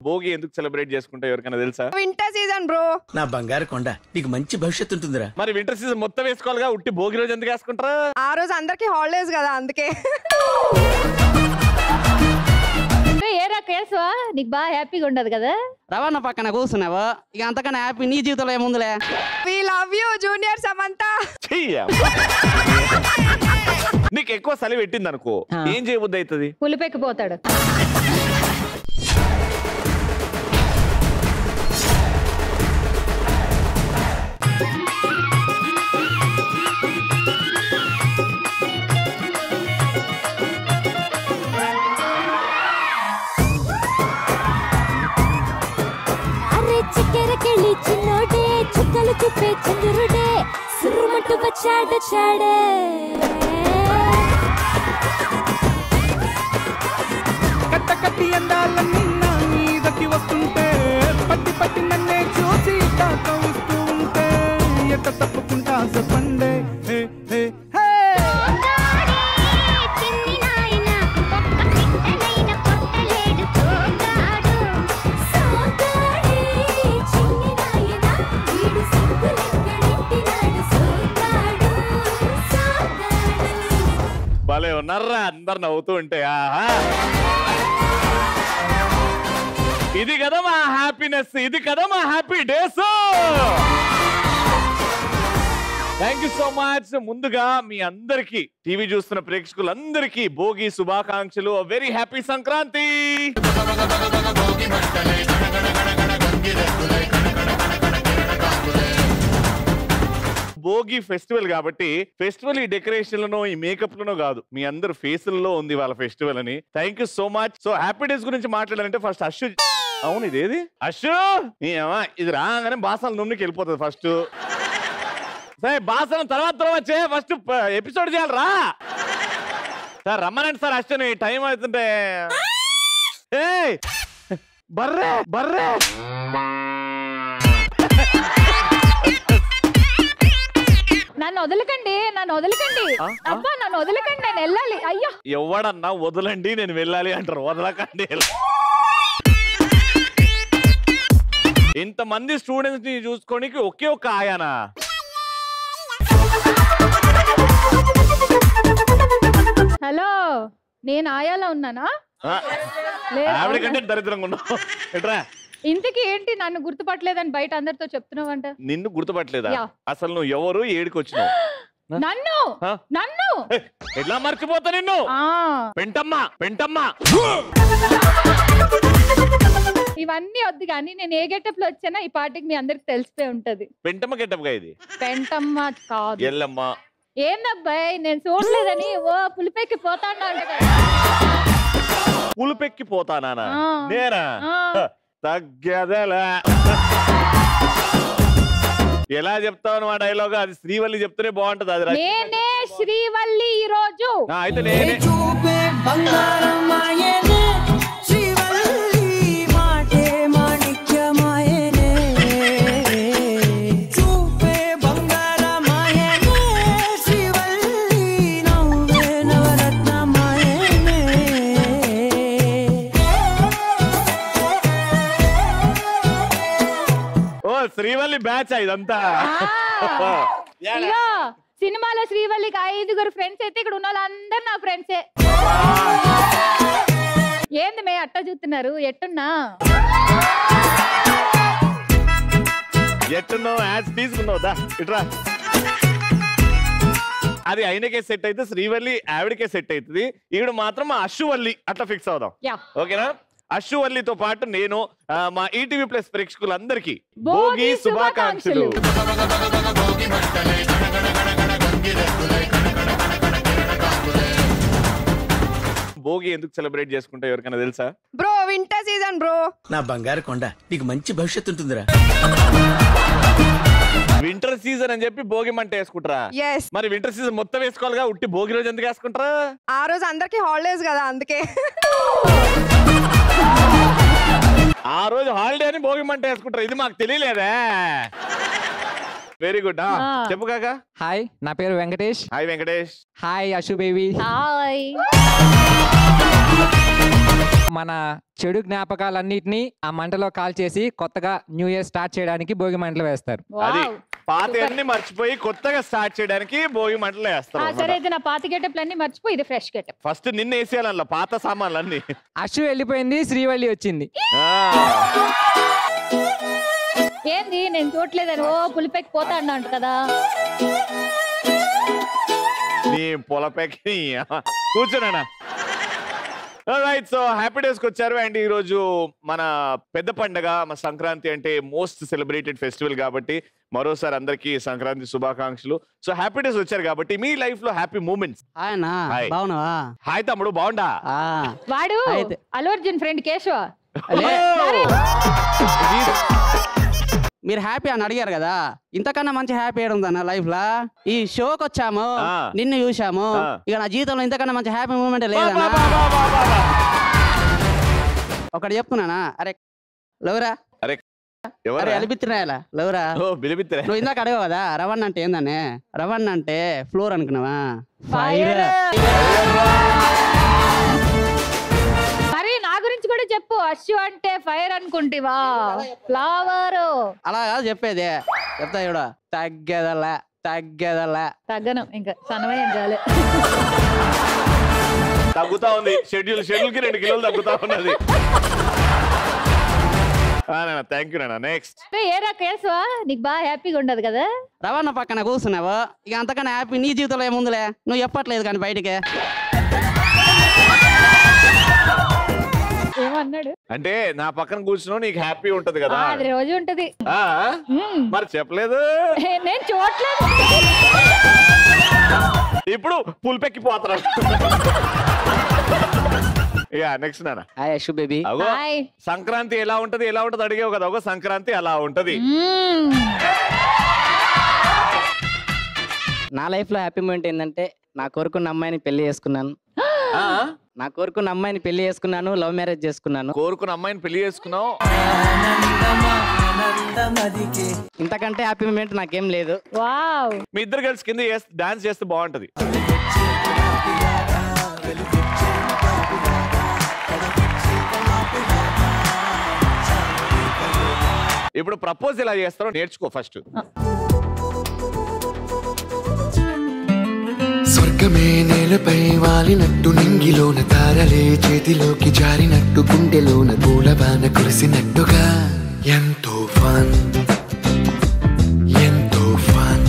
భోగి ఎందుకు సెలబ్రేట్ చేసుకుంటా ఎవరికైనా తెలుసా వింటర్ సీజన్ బ్రో నా బంగారు కొండ నీకు మంచి భవిష్యత్తు ఉంటుందిరా మరి వింటర్ సీజన్ మొత్తం వేసుకోవాలిగా ఉట్టి భోగి రోజు ఎందుకు వేసుకుంటారా ఆ రోజు అందరికి హాలిడేస్ కదా అందుకే ఏరా కేసువా నీకు బాగా హ్యాపీగా ఉండదు కదా రవాణా పక్కన కూర్చున్నావు ఇక అంతకన్నా హ్యాపీ నీ జీవితంలో ఏముందిలే we love you junior Samantha చెయ్య నీకు ఎక్కువ చలి పెట్టింది అనుకో ఏం చేయబుద్ధి అవుతుంది పులిపెక్కిపోతాడు అరే చక్కెర కెళ్ళి చిన్నోడే చుక్కలు చూపే చంద్రుడే సురుమట్టు వచ్చాడు చాడే కట్ట కట్టి అందాలన్నీ నా మీదకి వస్తుంటే పట్టి పట్టి నన్నే చూసి తాకవిస్తూ ఉంటే ఎట్ట తప్పుకుంటా చెప్పండి హే, హే, హే. సోగాడే చిన్ని నాయనా వీడు సిగ్గులెక్కడెట్టినాడు సోగాడు సోగాడు భలే ఉన్నారా అందరు నవ్వుతూ ఉంటే ఆహా ఇది కదా మా హ్యాపీనెస్ ఇది కదా మా happy days thank you so much ముందుగా మీ అందరికి టీవీ చూస్తున్న ప్రేక్షకులందరికీ భోగి శుభాకాంక్షలు very happy Sankranti Bhogi festival కాబట్టి ఫెస్టివల్ ఈ డెకరేషన్లను ఈ మేకప్ లను కాదు మీ అందరు ఫేసుల్లో ఉంది వాళ్ళ ఫెస్టివల్ అని thank you so much so happy days గురించి మాట్లాడాలంటే ఫస్ట్ అశ్వ అవును ఇదేది అశ్వ ఏమా ఇది రాగానే బాసల నుండికి వెళ్ళిపోతుంది ఫస్ట్ సరే బాసనం తర్వాత తర్వాత చే ఫస్ట్ ఎపిసోడ్ చేయాలి రా సార్ రమ్మనండి సార్ అశ్వని టైం అవుతుంటే ఏయ్ బర్రే బర్రే నన్ను వదలకండి నన్ను వదలకండి ఆ? ఆ? అబ్బా నన్ను వదలకండి నేను వెళ్ళాలి అయ్యో ఎవడన్నా వదలండి నేను వెళ్ళాలి అంటారు వదలకండి ఇంతమంది స్టూడెంట్స్ ని చూసుకోనికి ఒకే ఒక ఆయానా హలో నేను ఆయాలో ఉన్నానా ఆ, లేదు. ఆవిడ కంటే దరిద్రంగా ఉన్నావు ఎట్రా ఇంతకీ ఏంటి నన్ను గుర్తుపట్టలేదని బయట అందరితో చెప్తున్నావంట నిన్ను గుర్తుపట్టలేదా యా. అసలు నువ్వు ఎవరు ఏడికి వచ్చినావు నన్ను ఆ? నన్ను ఏ, ఎట్లా మర్చిపోతా నిన్ను ఆ పెంటమ్మ పెంటమ్మ ఇవన్నీ వద్దు కానీ నేను ఏ గెటప్ లో వచ్చానా ఈ పార్టీకి మీ అందరికి తెలిసిపోయి ఉంటది పెంటమ్మ గెట్టపుగా ఇది పెంటమ్మ కాదు ఎల్లమ్మ ఏందబ్బాయి నేను చూడలేదని ఓ పులిపెక్కి పోతాను అంట కదా. పులుపెక్కి పోతానా ఆ. నేనా ఆ. హ, తగ్గదలా ఎలా చెప్తావు మా డైలాగ్ అది శ్రీవల్లి చెప్తేనే బాగుంటది అది రా- నేనే శ్రీవల్లి ఈ రోజు ఆ, అయితే నేనే చూపే బంగారమాయనే శ్రీవల్లి మాటే మాణిక్యమాయనే చూపే బంగారమాయనే శ్రీవల్లి నవ్వే నవరత్నమాయనే ఓ శ్రీవల్లి బ్యాచ్ ఇదంతా ఆ. ఇగో సినిమాలో శ్రీవల్లికి ఐదుగురు ఫ్రెండ్స్ అయితే ఇక్కడ ఉన్న వాళ్ళందరూ నా ఫ్రెండ్సే ఏంది మే అట్ట చూస్తున్నారు ఎట్టున్నా ఎట్టున్నావు యాడ్స్ తీసుకున్నావు దా ఇట్రా అది ఆయనకే సెట్ అయితే శ్రీవల్లి ఆవిడకే సెట్ అవుతుంది ఈవిడ మాత్రం మా అశ్వల్లి అట్లా ఫిక్స్ అవుదాం యా ఓకేనా అశ్వల్లితో పాటు నేను ఆ, మా ఈటీవీ ప్లస్ ప్రేక్షకులందరికీ భోగి భోగి శుభాకాంక్షలు భోగి ఎందుకు సెలబ్రేట్ చేసుకుంటా ఎవరికైనా తెలుసా బ్రో వింటర్ సీజన్ బ్రో నా బంగారు కొండ నీకు మంచి భవిష్యత్తు ఉంటుందిరా వింటర్ సీజన్ అని చెప్పి భోగి మంట వేసుకుంటారా ఎస్ మరి వింటర్ సీజన్ మొత్తం వేసుకోవాలిగా ఉట్టి భోగి రోజు ఎందుకు వేసుకుంటారా ఆ రోజు అందరికి హాలిడేస్ కదా అందుకే ఆ రోజు హాలిడే అని భోగి మంట వేసుకుంటారు ఇది మాకు తెలియలేదే వెరీ గుడ్ ఆ. చెప్పు కాక హాయ్ నా పేరు Venkatesh hi Venkatesh hi Ashu baby hi మన చెడు జ్ఞాపకాలన్నిటినీ ఆ మంటలో కాల్ చేసి కొత్తగా న్యూ ఇయర్ స్టార్ట్ చేయడానికి భోగి మంటలు వేస్తారు అది వావ్. పాత Super. అన్ని మర్చిపోయి కొత్తగా స్టార్ట్ చేయడానికి భోగి మంటలు ఆ, వేస్తారు సరే అయితే నా పాత గెటప్లు అన్ని మర్చిపో ఇది ఫ్రెష్ గెటప్ ఫస్ట్ నిన్న వేసేయాలన్న పాత సామాన్లు అన్ని అశు వెళ్ళిపోయింది శ్రీవల్లి వచ్చింది ఏంది నేను చూడలేదని ఓ పులిపెక్కి పోతా అన్నాడు కదా నీ పొలపెక్కి కూర్చోనా రైట్ సో హ్యాపీ డేస్ కి వచ్చారు అండ్ ఈ రోజు మన పెద్ద పండగ మన సంక్రాంతి అంటే మోస్ట్ సెలబ్రేటెడ్ ఫెస్టివల్ కాబట్టి మరోసారి అందరికి సంక్రాంతి శుభాకాంక్షలు సో హ్యాపీ డేస్ వచ్చారు కాబట్టి మీ లైఫ్ లో హ్యాపీ మూమెంట్స్ ఆయన హాయ్. బాగున్నావా హాయ్ తమ్ముడు బాగుండా ఆ, వాడు అయితే- అల్లు అర్జున్ ఫ్రెండ్ కేశవ లే, ఇది- మీరు హ్యాపీ అని అడిగారు కదా ఇంతకన్నా మంచి హ్యాపీ ఏడు ఉందన్న లైఫ్ లా ఈ షోకి వచ్చాము ఆ. నిన్ను చూసాము ఆ. ఇక నా జీవితంలో ఇంతకన్నా మంచి హ్యాపీ మూమెంట్ బా, లేదన్నా బా, బా, బా, బా, బా. ఒకటి చెప్తున్నానా అరే లవరా అరే అరే ఎవరు అలిపిత్తిరాయలా లవరా ఓ బిలిబిత్తిరే నువ్వు ఇందాక అడగావు కదా రవణ్ అంటే ఏందనే రవణ్ అంటే ఫ్లోర్ అనుకున్నావా Fire. ఫైర్ మరి నా గురించి కూడా చెప్పు అశ్వ అంటే ఫైర్ అనుకుంటివా ఫ్లవర్ అలా కాదు చెప్పేది చెప్తా చూడ తగ్గదలా తగ్గదలా తగ్గను ఇంకా సన్నమయ్యం చాలే తగ్గుతా ఉంది షెడ్యూల్ షెడ్యూల్ కి రెండు కిలోలు తగ్గుతా ఉన్నది థ్యాంక్ యూ నాన్న నెక్స్ట్ ఏరా కేశవా నీకు బాగా హ్యాపీగా ఉండదు కదా రవణ పక్కన కూర్చున్నావు ఇక అంతకన్నా హ్యాపీ నీ జీవితంలో ఏముందిలే నువ్వు చెప్పట్లేదు కానీ బయటికి ఏమన్నాడు అంటే నా పక్కన కూర్చున్నావు నీకు హ్యాపీ ఉంటది కదా ఆ, అది రోజు ఉంటది ఆ? మ్మ్. మరి చెప్పలేదు ఏ, నేను చూడలేదు ఇప్పుడు పుల్పెక్కి పోతారు ఇక నెక్స్ట్ నాన్న హాయ్ యశు బేబీ అగో హాయ్ సంక్రాంతి ఎలా ఉంటది ఎలా ఉంటది అడిగావు కదా అగో సంక్రాంతి అలా ఉంటది మ్మ్. నా లైఫ్ లో హ్యాపీ మూమెంట్ ఏంటంటే నా కోరుకున్న అమ్మాయిని పెళ్లి చేసుకున్నాను ఆ? నా కోరుకున్న అమ్మాయిని పెళ్లి చేసుకున్నాను లవ్ మ్యారేజ్ చేసుకున్నాను కోరుకున్న అమ్మాయిని పెళ్లి చేసుకున్నావు ఇంతకంటే హ్యాపీ మూమెంట్ నాకేం లేదు వావ్ మీ ఇద్దరు కలిసి కింద డాన్స్ చేస్తే బాగుంటది ఇప్పుడు ప్రపోజ్ ఎలా చేస్తారో నేర్చుకో ఫస్ట్ స్వర్గమే నేలపై వాలినట్టు నింగిలోన తారలే చేతిలోకి జారినట్టు గుండెలోన పూలబాన కురిసినట్టుగా ఎంతో ఫన్ ఎంతో ఫన్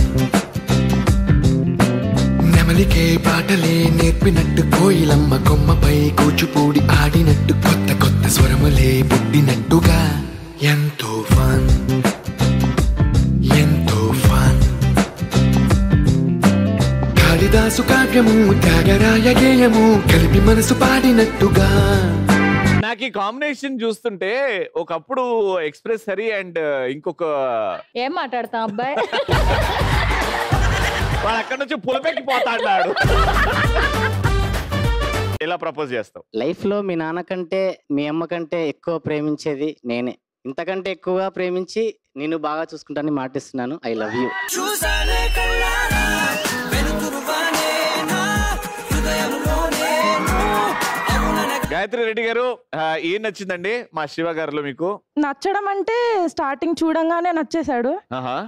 నెమలికే పాటలే నేర్పినట్టు కోయిలమ్మ కొమ్మపై కూచుపూడి ఆడినట్టు కొత్త కొత్త స్వరములే పుట్టినట్టుగా ఎంతో ఫన్ ఎంతో ఫన్ కాళిదాసు కావ్యము త్యాగరాయ గేయము కలిపి మనసు పాడినట్టుగా నాకు ఈ కాంబినేషన్ చూస్తుంటే ఒకప్పుడు ఎక్స్ప్రెస్ హరి అండ్ ఇంకొక ఏం మాట్లాడతాం అబ్బాయి వాడు అక్కడ నుంచి పులపెక్కి పోతా అన్నాడు ఎలా ప్రపోజ్ చేస్తావు లైఫ్ లో మీ నాన్న కంటే మీ అమ్మ కంటే ఎక్కువ ప్రేమించేది నేనే ఇంతకంటే ఎక్కువగా ప్రేమించి నేను బాగా చూసుకుంటానని మాటిస్తున్నాను I love you Gayatri Reddy garu ఆ, ఏం నచ్చిందండి మా శివ గారిలో మీకు నచ్చడం అంటే స్టార్టింగ్ చూడంగానే నచ్చేశాడు ఆహా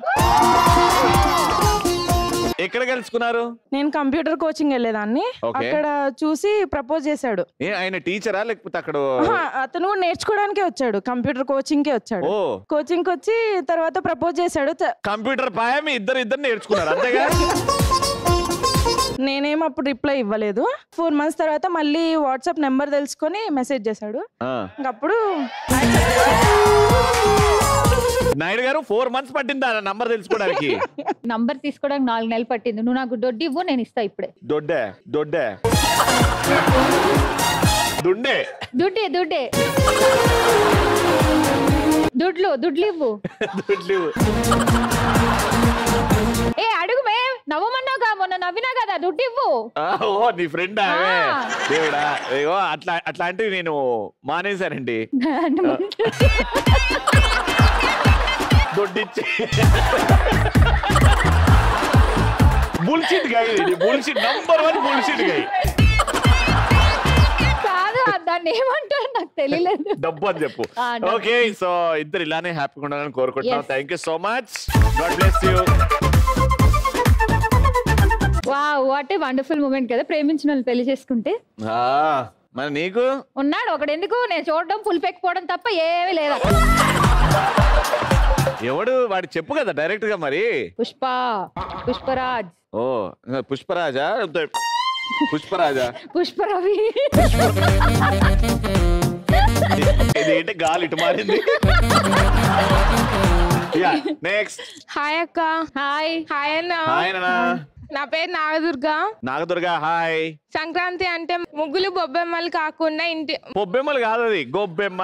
ఎక్కడ కలుసుకున్నారు నేను కంప్యూటర్ కోచింగ్ వెళ్ళేదాన్ని Okay. అక్కడ చూసి ప్రపోజ్ చేశాడు ఏ ఆయన టీచరా లేకపోతే అక్కడ ఆహా, అతను కూడా నేర్చుకోవడానికే వచ్చాడు కంప్యూటర్ కోచింగ్ కే వచ్చాడు ఓ కోచింగ్ కి వచ్చి తర్వాత ప్రపోజ్ చేశాడు త- కంప్యూటర్ పాయ మీ ఇద్దరు ఇద్దరు నేర్చుకున్నారు అంతేగా నేనేం అప్పుడు రిప్లై ఇవ్వలేదు ఫోర్ మంత్స్ తర్వాత మళ్ళీ వాట్సాప్ నెంబర్ తెలుసుకొని మెసేజ్ చేశాడు ఆ. ఇంకప్పుడు నాయుడు గారు ఫోర్ మంత్స్ పట్టిందా నంబర్ తెలుసుకోవడానికి నంబర్ తీసుకోవడానికి నాలుగు నెలలు పట్టింది నువ్వు నాకు దొడ్డి ఇవ్వు నేను ఇస్తా ఇప్పుడే దొడ్డే దొడ్డే దుండే దుడ్డే దుడ్డే దుడ్లు దుడ్లు ఇవ్వు దొడ్లు ఏ అడుగు మే నవ్వమన్నావుగా మొన్న నవ్వినా కదా దుడ్డు ఇవ్వు ఆ, ఓ నీ ఫ్రెండ్ అవే ఆ. దేవుడా అయ్యో అట్లా అట్లాంటివి నేను మానేశానండి దొడ్డిచ్చి బుల్షిట్ గై ఇది bullshit number one bullshit guy కాదు దాన్ని ఏమంటారు నాకు తెలియలేదు డబ్బు అని చెప్పు ఆ, డబ్బు. ఓకే సో ఇద్దరు ఇలానే హ్యాపీగా ఉండాలని కోరుకుంటున్నాం Yes. Thank you so much god bless you వా వాట్ ఏ వండర్ఫుల్ మూమెంట్ కదా ప్రేమించిన వాళ్ళు పెళ్లి చేసుకుంటే మరి నీకు ఉన్నాడు ఒకడు ఎందుకు నేను చూడడం పులి పెక్కిపోవడం తప్ప ఏమీ లేదు అక్కడ. ఎవడు వాడి చెప్పు కదా డైరెక్ట్ గా మరి పుష్ప పుష్పరాజ్ ఓ పుష్పరాజా పుష్పరాజా పుష్పరవి ఇది ఏంటి గాలి ఇటు మారింది నెక్స్ట్ హాయ్ అక్క హాయ్ హాయ్ అన్న హాయ్ నాన్న నా పేరు నాగదుర్గ నాగదుర్గా హాయ్ సంక్రాంతి అంటే ముగ్గులు బొబ్బెమ్మలు కాకుండా ఇంటి పొబ్బెమ్మలు కాదు అది గొబ్బెమ్మ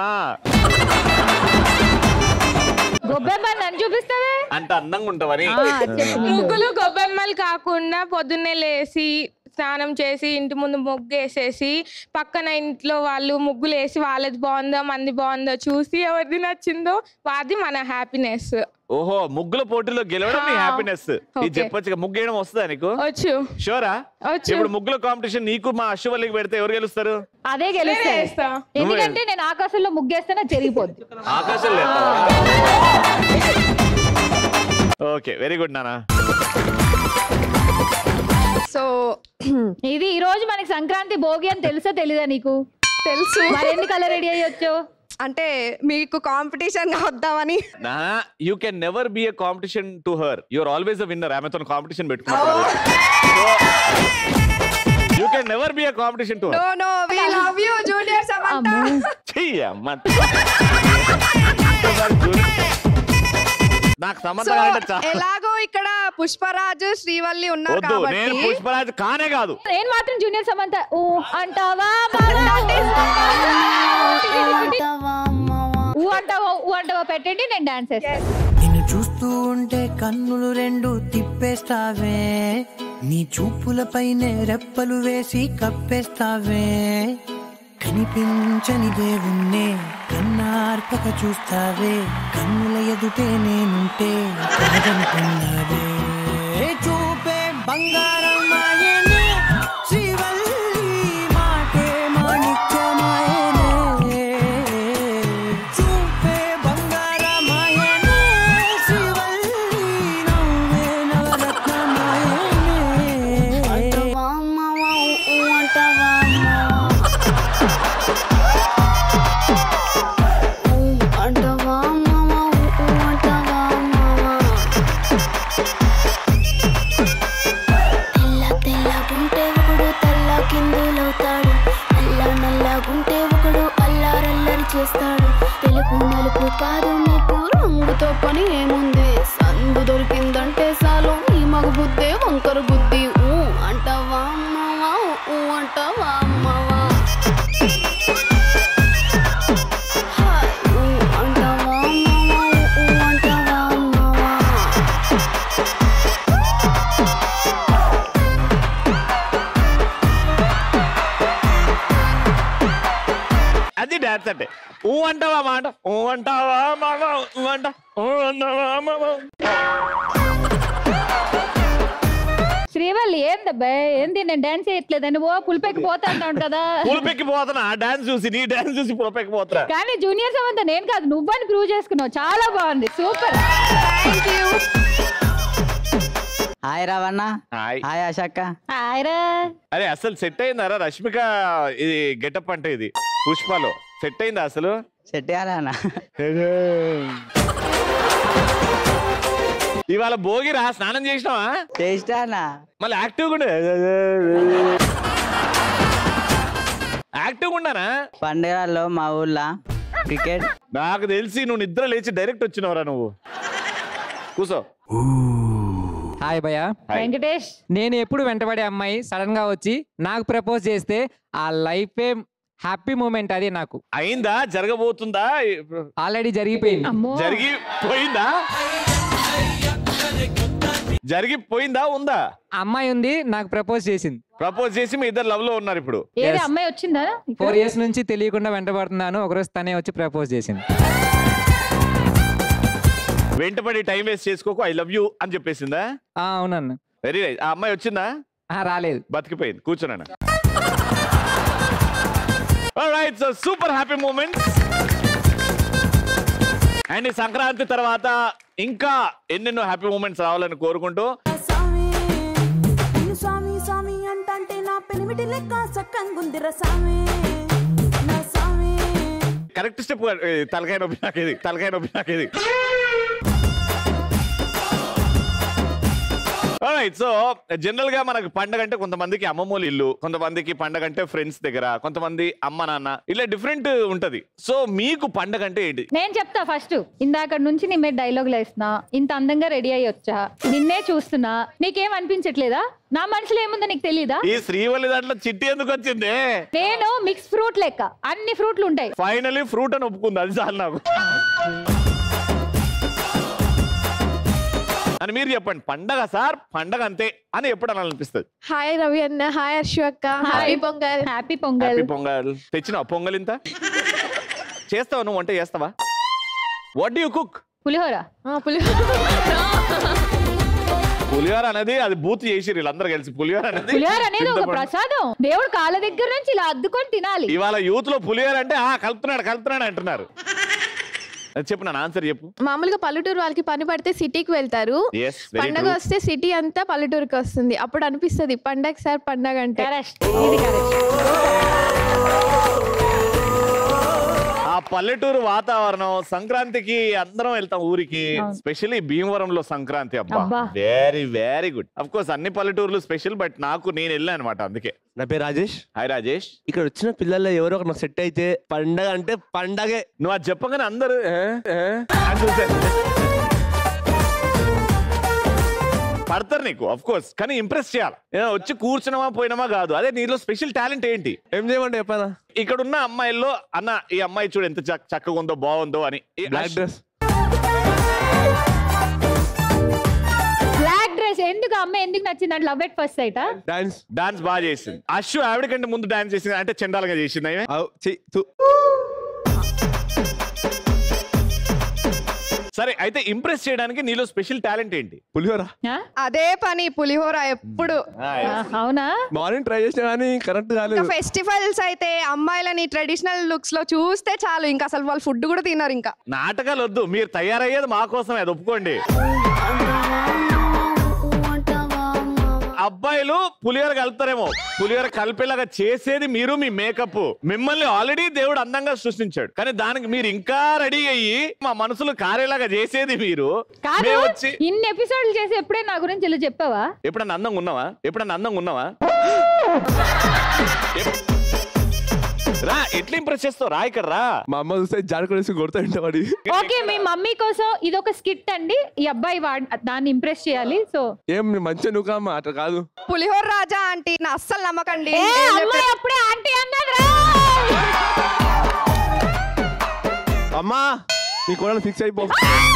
గొబ్బెమ్మ నన్ను చూపిస్తావే అంత అందంగా ఉంటావని ముగ్గులు గొబ్బెమ్మలు కాకుండా పొద్దున్నే లేసి స్నానం చేసి ఇంటి ముందు ముగ్గు వేసేసి పక్కన ఇంట్లో వాళ్ళు ముగ్గులు వేసి వాళ్ళది బాగుందో మంది బాగుందో చూసి ఎవరిది నచ్చిందో వాది మన హ్యాపీనెస్ ఓహో ముగ్గుల పోటీలో గెలవడం నీ ఆ. హ్యాపీనెస్ ఇది Okay. చెప్పొచ్చు ముగ్గు వేయడం వస్తుందా నీకు వచ్చు షూరా వచ్చు. ఇప్పుడు ముగ్గుల కాంపిటీషన్ నీకు మా అశ్వల్లికి పెడితే ఎవరు గెలుస్తారు అదే నేనే గెలుస్తుంది వేస్తా. ఎందుకంటే నేను ఆకాశంలో ముగ్గేస్తే నాకు జరిగిపోద్ది ఆకాశం ఓకే వెరీ గుడ్ నానా సో ఇది ఈ రోజు మనకి సంక్రాంతి భోగి అని తెలుసా తెలీదా నీకు తెలుసు మరి ఎందుకు అలా రెడీ అయ్యొచ్చు అంటే మీకు కాంపిటీషన్ గా వద్దామని నా you can never be a competition to her you're always a winner ఆమెతో కాంపిటీషన్ పెట్టుకున్నావు you can never be a competition to no her no we love you junior Samantha నాకు సో సంబంధం అంటే చాలా ఎలాగో ఇక్కడ పుష్పరాజు శ్రీవల్లి ఉన్నారు వద్దు నేను కాబట్టి పుష్పరాజ్ కానే కాదు నేను మాత్రం జూనియర్ సమంత ఊ అంటావా ఊ అంటావా ఊ అంటావా పెట్టండి నేను డాన్స్ చేస్తాను నిన్ను చూస్తూ ఉంటే కన్నులు రెండు తిప్పేస్తావే నీ చూపులపైనే రెప్పలు వేసి కప్పేస్తావే కనిపించని దేవుణ్ణే కన్నార్పక చూస్తావే కన్నుల ఎదుటే నేనుంటే కాదనుకున్నావే చూపే బంగారం మాయనే శ్రీవల్లి మాటే మాణిక్యమాయనే చూపే బంగారమాయనే శ్రీవల్లి నవ్వే నవరత్నమాయనే అంటవా అమ్మవా ఊ అంటవా అమ్మవా ఊ అంటవా అమ్మవా ఊ అంటవా అమ్మవా తెల్ల తెల్లగుంటే ఒకడు తెల్ల కిందులవుతాడు నల్ల నల్లగుంటే ఒకడు అల్లారల్లరి చేస్తాడు తెలుపు నలుపు కాదు నీకు రంగుతో పని ఏముంది సందు దొరికిందంటే చాలు నీ మగ బుద్ధే వంకర బుద్ధి ఊ అంటావా అమ్మవా ఊ అంటావా అమ్మవా హాయ్, ఊ అంటావా అమ్మవా ఊ అంటావా అమ్మవా అది డాన్స్ అంటే ఊ అంటావా మాట ఊ అంటావా మాట ఊ అంట ఊ అంటావా మాట శ్రీవల్లి ఏందబ్బా ఏంది నేను డాన్స్ చేయట్లేదండి ఓ పులిపెక్కి పోతా అంటాడు కదా పులిపెక్కి పోతున్నా ఆ డాన్స్ చూసి నీ డాన్స్ చూసి పులిపెక్కి పోతున్నా కానీ జూనియర్ సమంత నేను కాదు నువ్వని ప్రూవ్ చేసుకున్నావు చాలా బాగుంది సూపర్ హాయ్ రావన్న హాయ్ హాయ్ ఆశక్క హాయ్రా అరే అసలు సెట్ అయిందారా రష్మిక ఇది గెటప్ అంటే ఇది పుష్పలో సెట్ అయిందా అసలు సెట్ అన్న ఇవాళ భోగిరా స్నానం చేసినావా చేసినా మళ్ళీ యాక్టివ్ ఉండే యాక్టివ్ ఉన్నానా పండుగల్లో మా ఊర్లో క్రికెట్ నాకు తెలిసి నువ్వు నిద్ర లేచి డైరెక్ట్ వచ్చినవరా నువ్వు కూసో హాయ్ భయ వెంకటేష్ నేను ఎప్పుడు వెంటబడే అమ్మాయి సడన్ గా వచ్చి నాకు ప్రపోజ్ చేస్తే ఆ లైఫే హ్యాపీ మూమెంట్ అది నాకు అయిందా జరగబోతుందా ఆల్రెడీ జరిగిపోయింది జరిగిపోయిందా జరిగిపోయిందా ఉందా అమ్మాయి ఉంది నాకు ప్రపోజ్ చేసింది ప్రపోజ్ చేసి మీ ఇద్దరు లవ్ లో ఉన్నారు ఇప్పుడు ఏది అమ్మాయి వచ్చిందా ఫోర్ ఇయర్స్ నుంచి తెలియకుండా వెంటబడుతున్నాను ఒకరోజు తనే వచ్చి ప్రపోజ్ చేసింది వెంటపడి టైం వేస్ట్ చేసుకోకు ఐ లవ్ యూ అని చెప్పేసిందా ఆ, అవునన్న వెరీ నైస్ ఆ అమ్మాయి వచ్చిందా రాలేదు బతికిపోయింది కూర్చున్నాను right so super happy moment and ఈ సంక్రాంతి తర్వాత ఇంకా ఎన్నెన్నో హ్యాపీ మూమెంట్స్ రావాలని కోరుకుంటూ నిన్ను స్వామి స్వామి అంటంటే నా పెనిమిటి లెక్క సక్కంగుందిర స్వామి నా స్వామి కరెక్ట్ స్టెప్ తలకాయ నొప్పి నాకేది తలకాయ నొప్పి నాకేది రైట్ సో జనరల్ గా మనకి పండగ అంటే కొంతమందికి అమ్మమ్మోలు ఇల్లు కొంతమందికి పండగ అంటే ఫ్రెండ్స్ దగ్గర కొంతమంది అమ్మ నాన్న ఇలా డిఫరెంట్ ఉంటది సో మీకు పండగ అంటే ఏంటి నేను చెప్తా ఫస్ట్ ఇందాక నుంచి నీ మీద డైలాగులు వేస్తున్నా ఇంత అందంగా రెడీ అయ్యి వచ్చా నిన్నే చూస్తున్నా నీకేం అనిపించట్లేదా నా మనసులో ఏముందో నీకు తెలియదా ఈ శ్రీవల్లి దాంట్లో చిట్టి ఎందుకు వచ్చింది నేను మిక్స్ ఫ్రూట్ లెక్క అన్ని ఫ్రూట్లు ఉంటాయి ఫైనలీ ఫ్రూట్ అని ఒప్పుకుంది అది చాలు నాకు అని మీరు చెప్పండి పండగ సార్ పండగ అంతే అని ఎప్పుడు అనిపిస్తుంది హాయ్ రవి అన్న హాయ్ హర్షు అక్క hi Pongal happy Pongal happy Pongal తెచ్చిన పొంగల్ ఇంత చేస్తావా నువ్వు వంట చేస్తావా వాట్ యు కుక్ పులిహోర పులిహోర అనేది అది బూత్ చేసి వీళ్ళందరూ కలిసి పులిహోర అనేది పులిహోర అనేది ఒక చింతపండు. ప్రసాదం దేవుడు కాళ్ళ దగ్గర నుంచి ఇలా అద్దుకొని తినాలి ఇవాళ యూత్ లో పులిహోర అంటే ఆ కలుపుతున్నాడు కలుపుతున్నాడు అంటున్నారు అది చెప్పు నా ఆన్సర్ చెప్పు మామూలుగా పల్లెటూరు వాళ్ళకి పని పడితే సిటీకి వెళ్తారు Yes, very పండగ true. వస్తే సిటీ అంతా పల్లెటూరుకి వస్తుంది అప్పుడు అనిపిస్తుంది పండగ సార్ పండగ అంటే ఆ పల్లెటూరు వాతావరణం సంక్రాంతికి అందరం వెళ్తాం ఊరికి అవును. స్పెషల్లీ భీమవరంలో సంక్రాంతి అబ్బా అబ్బా. Very very good of course అన్ని పల్లెటూర్లు స్పెషల్ బట్ నాకు నేను వెళ్ళాను అనమాట అందుకే నా పేరు రాజేష్ హాయ్ రాజేష్ ఇక్కడ వచ్చిన పిల్లల్లో ఎవరో ఒకరు నాకు సెట్ అయితే పండగ అంటే పండగే నువ్వు అది చెప్పగానే అందరూ "ఏ? ఏ?" అని చూశారు పడతారు నీకు అఫ్ కోర్స్ కానీ ఇంప్రెస్ చేయాలి ఏదో వచ్చి కూర్చున్నామా పోయినామా కాదు అదే నీలో స్పెషల్ టాలెంట్ ఏంటి ఏం చేయమంటే చెప్పానా ఇక్కడ ఉన్న అమ్మాయిల్లో అన్న ఈ అమ్మాయి చూడు ఎంత చక్- చక్కగా ఉందో బాగుందో అని ఈ బ్లాక్ అష్- డ్రెస్ బ్లాక్ డ్రెస్ ఎందుకు అమ్మ ఎందుకు నచ్చింది అంటే love at first sight dance dance బాగా చేసింది అశ్వ ఆవిడ కంటే ముందు డాన్స్ చేసింది అంటే చండాలంగా చేసింది ఆమె సరే అయితే ఇంప్రెస్ చేయడానికి నీలో స్పెషల్ టాలెంట్ ఏంటి పులిహోర అదే పని పులిహోర ఎప్పుడు అవునా మార్నింగ్ ట్రై చేసినా కానీ కరెక్ట్ ఇంకా కాలేదు ఫెస్టివల్స్ అయితే అమ్మాయిలని ట్రెడిషనల్ లుక్స్ లో చూస్తే చాలు ఇంకా అసలు వాళ్ళు ఫుడ్ కూడా తినరు ఇంకా నాటకాలు వద్దు మీరు తయారయ్యేది మా కోసమే అది ఒప్పుకోండి అబ్బాయిలు పులిహోర కలుపుతారేమో పులిహోర కలిపేలాగా చేసేది మీరు మీ మేకప్ మిమ్మల్ని ఆల్రెడీ దేవుడు అందంగా సృష్టించాడు కానీ దానికి మీరు ఇంకా రెడీ అయ్యి మా మనసులు కారేలాగా చేసేది మీరు కాదు మేము వచ్చి ఇన్ని ఎపిసోడ్లు చేసి ఎప్పుడే నా గురించి ఇలా చెప్పావా ఎప్పుడన్నా అందంగా ఉన్నావా ఎప్పుడన్నా అందంగా ఉన్నావా ఎప్- రా ఎట్లా ఇంప్రెస్ చేస్తావు రా ఇక్కడ రా మా అమ్మ చూస్తే జాడకొడేసి కొడతా వాడి ఓకే మీ మమ్మీ కోసం ఇది ఒక స్కిట్ అండి ఈ అబ్బాయి వాడ్- దాన్ని ఇంప్రెస్ చేయాలి సో ఏం మంచిగా నువ్వు కామ్మా అట్లా కాదు పులిహోర రాజా ఆంటీ నా అస్సలు నమ్మకండి ఏ, నేను చెప్పే- అమ్మాయి అప్పుడే ఆంటీ అన్నదిరా అమ్మా నీ కూడా ఫిక్స్ అయిపో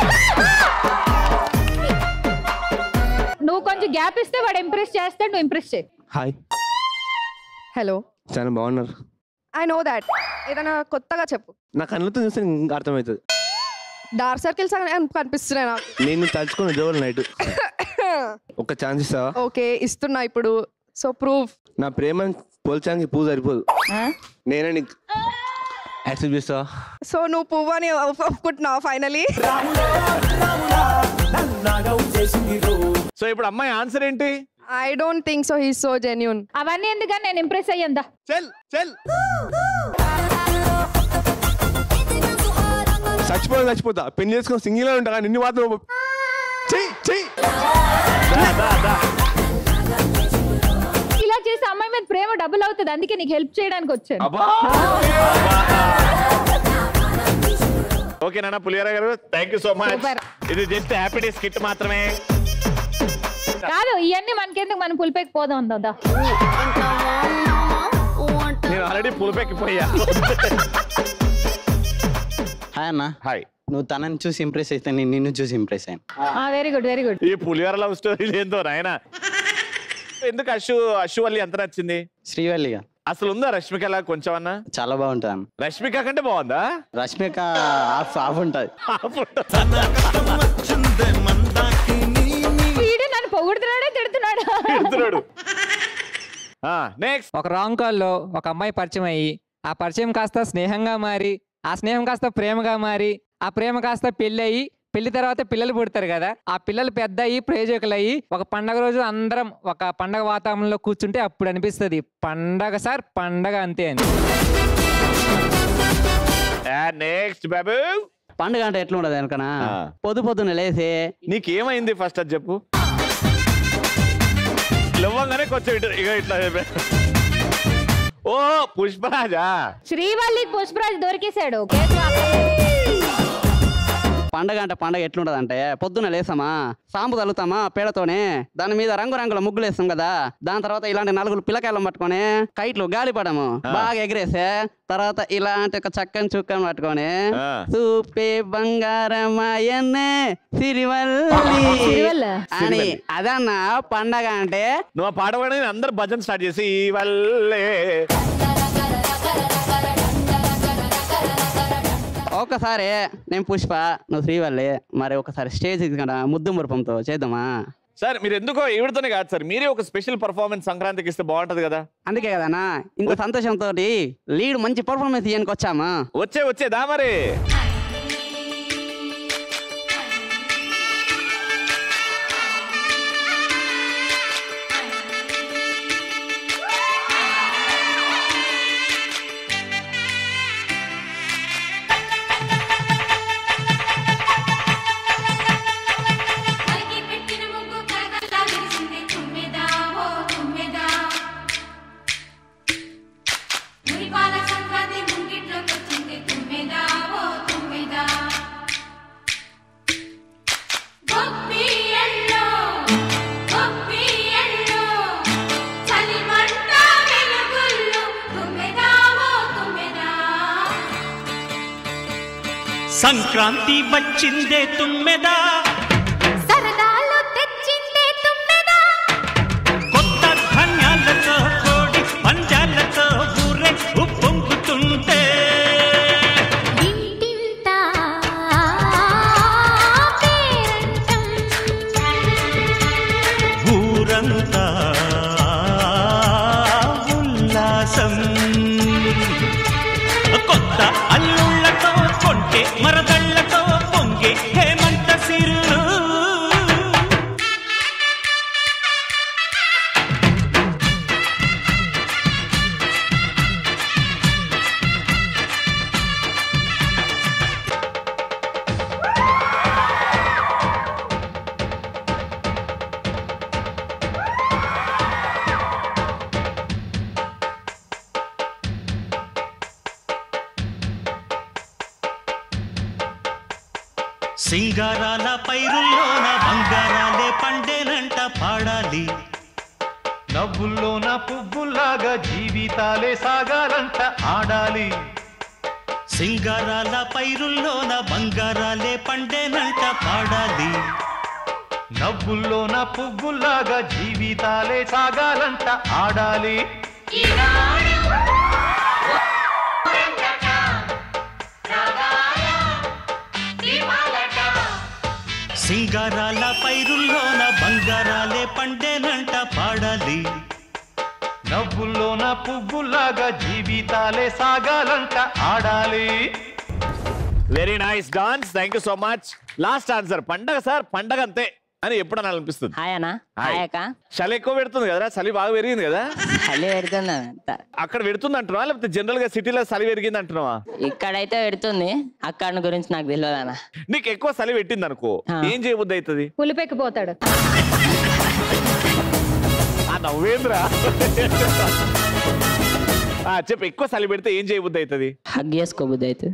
నువ్వు కొంచెం గ్యాప్ ఇస్తే వాడు ఇంప్రెస్ చేస్తాడు నువ్వు ఇంప్రెస్ చేయి హాయ్ హలో చాలా బాగున్నారు ఐ నో దాట్ ఏదైనా కొత్తగా చెప్పు నా కళ్ళతో చూస్తే ఇంకా అర్థమవుతుంది డార్క్ సర్కిల్స్ కనిపిస్తున్నాయి నాకు నేను తలుచుకుని జోలు నైట్ ఒక ఛాన్స్ ఇస్తావా ఓకే ఇస్తున్నా ఇప్పుడు సో ప్రూఫ్ నా ప్రేమ పోల్చడానికి పూజ సరిపోదు నేనే నీకు యాక్సెప్ట్ చేస్తావా సో నువ్వు పువ్వు అని ఒప్- ఒప్పుకుంటున్నావు ఫైనలీ సో ఇప్పుడు అమ్మాయి ఆన్సర్ ఏంటి I don't think so he so genuine అవన్నీ ఎందుకని నేను ఇంప్రెస్ అయ్యిందా చెల్ చెల్ చచ్చిపోతా చచ్చిపోతా పెళ్లి చేసుకొని సింగిల్ ఉంటా కానీ నిన్ను మాత్రం చెయ్యి చెయ్యి ఇలా చేసి అమ్మాయి మీద ప్రేమ డబుల్ అవుతుంది అందుకే నీకు హెల్ప్ చేయడానికి వచ్చాను ఓకే నాన్న పులిహార గారు thank you so much Super. ఇది జస్ట్ హ్యాపీ డేస్ కిట్ మాత్రమే కాదు ఇవన్నీ మనకెందుకు మనం పులిపేకి పోదాం దాదా నేను ఆల్రెడీ పులిపెక్కిపోయా హాయ్ అన్న హాయ్ నువ్వు తనని చూసి ఇంప్రెస్ అయితే నేను నిన్ను చూసి ఇంప్రెస్ అయ్యాను వెరీ గుడ్ వెరీ గుడ్ ఈ పులిహార లవ్ స్టోరీ ఏందో నాయన ఎందుకు అశు అశు వల్లి ఎంత నచ్చింది శ్రీవల్లిగా అసలు ఉందా రష్మికలా కొంచెం అన్నా చాలా బాగుంటుంది అన్న రష్మిక కంటే బాగుందా రష్మిక హాఫ్ హాఫ్ ఉంటుంది వీడు నన్ను పొగుడుతున్నాడా తిడుతున్నాడా తిడుతున్నాడు నెక్స్ట్ ఒక రాంగ్ కాల్ లో ఒక అమ్మాయి పరిచయం అయ్యి ఆ పరిచయం కాస్త స్నేహంగా మారి ఆ స్నేహం కాస్త ప్రేమగా మారి ఆ ప్రేమ కాస్త పెళ్ళి అయ్యి పెళ్లి తర్వాత పిల్లలు పుడతారు కదా ఆ పిల్లలు పెద్ద అయ్యి ప్రయోజకులు అయ్యి ఒక పండగ రోజు అందరం ఒక పండగ వాతావరణంలో కూర్చుంటే అప్పుడు అనిపిస్తుంది పండగ సార్ పండగ అంతే అని నెక్స్ట్ బాబు పండుగ అంటే ఎట్లా ఉండదు వెనకనా పొద్దు పొద్దున్న లేసి నీకేమైంది ఫస్ట్ అది చెప్పు లేవగానే కొంచెం ఇటు ఇక ఇట్లా ఓ పుష్పరాజా శ్రీవల్లికి పుష్పరాజ్ దొరికేశాడు పండగ అంటే పండగ ఎట్లుంటది అంటే పొద్దున్న లేసామా సాంపు తల్లుతామా పేడతోనే దాని మీద రంగు రంగుల ముగ్గులు వేస్తాం కదా దాని తర్వాత ఇలాంటి నలుగురు పిల్లకాయలను పట్టుకొని కైట్లు గాలి పడము బాగా ఎగిరేసే తర్వాత ఇలాంటి ఒక చక్కని చుక్కను పట్టుకొని సూపే బంగారమాయన్నే సిరివల్లి సిరివల్ల? అని అదన్న పండగ అంటే నువ్వు ఆ పాట పాడని అందరు భజన స్టార్ట్ చేసి ఈ వల్లే ఒక్కసారి నేను పుష్ప నువ్వు శ్రీవల్లి మరి ఒకసారి స్టేజ్ కదా ముద్దు మురుపంతో చేద్దామా సార్ మీరు ఎందుకో ఈవిడతోనే కాదు సార్ మీరే ఒక స్పెషల్ పర్ఫార్మెన్స్ సంక్రాంతికి ఇస్తే బాగుంటది కదా అందుకే కదనా ఇంత సంతోషంతో లీడ్ మంచి పర్ఫార్మెన్స్ ఇయ్యడానికి వచ్చామా వచ్చే వచ్చే దా మరి సంక్రాంతి వచ్చిందే తుమ్మెదా సరదాలు తెచ్చిందే తుమ్మెదా కొత్త ధాన్యాలతో కోడి పంజాలతో ఊరే ఉప్పొంగుతుంటే ఇంటింటా పేరంటం ఊరంతా ఉల్లాసం కొత్త అల్లుళ్ళతో కొంటే మరదళ్ళతో పొంగే హేమంత సిరులు సింగారాల పైరుల్లోన బంగారాలే పండేనంట పాడాలి నవ్వుల్లోన పువ్వుల్లాగా జీవితాలే సాగాలంట ఆడాలి సింగారాల పైరుల్లోన బంగారాలే పండేనంట పాడాలి నవ్వుల్లోన పువ్వుల్లాగా జీవితాలే సాగాలంట ఆడాలి సింగారాల పైరుల్లోన బంగారాలే పండేనంట పాడాలి నవ్వుల్లోన పువ్వుల్లాగా జీవితాలే సాగాలంట ఆడాలి very nice dance thank you so much last answer పండగ సార్ పండగ అంతే అని ఎప్పుడు అని అనిపిస్తుంది హాయ్ అన్న హాయ్ అక్క చలి ఎక్కువ పెడుతుంది కదా చలి బాగా పెరిగింది కదా చలి పెడుతుంది అక్కడ పెడుతుంది అంటున్నావా లేకపోతే జనరల్ గా సిటీలో చలి పెరిగింది అంటున్నావా ఇక్కడైతే పెడుతుంది అక్కడ గురించి నాకు తెలియదు అన్న నీకు ఎక్కువ చలి పెట్టింది అనుకో ఏం చేయబుద్ధి అవుతుంది పులిపెక్కిపోతాడు ఆ నవ్వేంద్రా ఆ, చెప్పు ఎక్కువ చలి పెడితే ఏం చేయబుద్ధి అవుతుంది హగ్ చేసుకోబుద్ది అవుతుంది